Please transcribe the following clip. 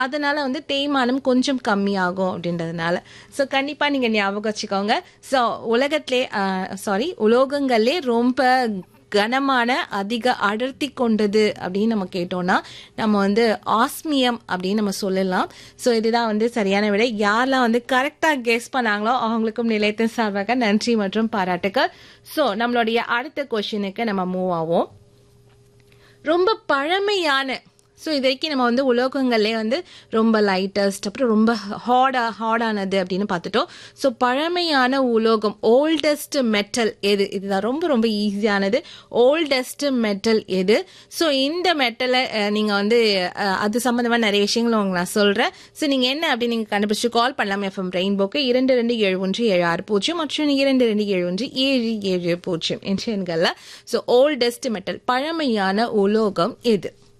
அதனால வந்து தேய்மானம் கொஞ்சம் கம்மியாகும் அப்படின்றதுனால ஸோ கண்டிப்பாக நீங்கள் ஞாபகம் வச்சுக்கோங்க ஸோ உலகத்திலே சாரி உலோகங்களே ரொம்ப கனமான அதிக அடர்த்தி கொண்டது அப்படின்னு நம்ம கேட்டோம்னா நம்ம வந்து ஆஸ்மியம் அப்படின்னு நம்ம சொல்லலாம் ஸோ இதுதான் வந்து சரியான விடை யாரெல்லாம் வந்து கரெக்டாக கெஸ் பண்ணாங்களோ அவங்களுக்கும் நிலையத்தின் சார்பாக நன்றி மற்றும் பாராட்டுக்கள் ஸோ நம்மளுடைய அடுத்த கொஷினுக்கு நம்ம மூவ் ஆவோம் ரொம்ப பழமையான ஸோ இது வரைக்கும் நம்ம வந்து உலோகங்கள்லேயே வந்து ரொம்ப லைட்டஸ்ட் அப்புறம் ரொம்ப ஹார்டா ஹார்டானது அப்படின்னு பார்த்துட்டோம் ஸோ பழமையான உலோகம் ஓல்டஸ்ட் மெட்டல் எது இதுதான் ரொம்ப ரொம்ப ஈஸியானது ஓல்டஸ்ட் மெட்டல் எது ஸோ இந்த மெட்டலை நீங்கள் வந்து அஹ், அது சம்மந்தமாக நிறைய விஷயங்கள் உங்களுக்கு நான் சொல்கிறேன் ஸோ நீங்கள் என்ன அப்படின்னு நீங்கள் கண்டுபிடிச்சு கால் பண்ணலாம் எஃப்எம் ரெயின்போக்கு இரண்டு ரெண்டு ஏழு ஒன்று ஏழு ஆறு பூஜ்ஜியம் மற்றும் இரண்டு ரெண்டு ஏழு ஒன்று ஏழு ஏழு பூஜ்ஜியம் என்ற எண்களில் ஸோ ஓல்டஸ்ட் மெட்டல் பழமையான உலோகம் எது